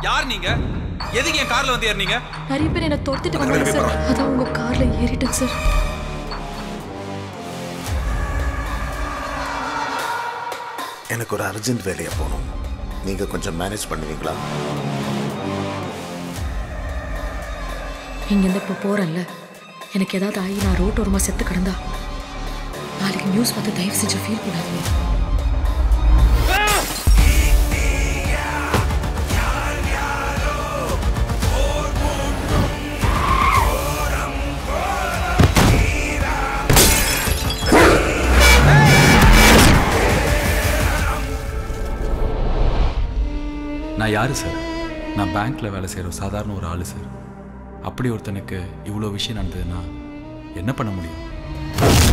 யார் நீங்க எதுக்கு என் கார்ல வந்து ஏறினீங்க நிறைய பேர் என்ன துரத்திட்டு வந்தாங்க சார் அதான் உங்க கார்ல ஏறிட்டேன் சார் எனக்கு ஒரு அர்ஜென்ட் வேலையாக போகணும் நீங்கள் கொஞ்சம் மேனேஜ் பண்ணுவீங்களா இங்கேருந்து இப்போ போகிறேன்ல எனக்கு ஏதாவது ஆகி நான் ரோட்டோரமாக செத்து கிடந்தா நாளைக்கு நியூஸ் பார்த்து தயவு செஞ்சு ஃபீல் பண்ணாதீங்க நான் யாரு சார் நான் பேங்க்ல வேலை செய்கிற சாதாரண ஒரு ஆளு சார் அப்படி ஒருத்தனுக்கு இவ்வளோ விஷயம் நடந்ததுன்னா என்ன பண்ண முடியும்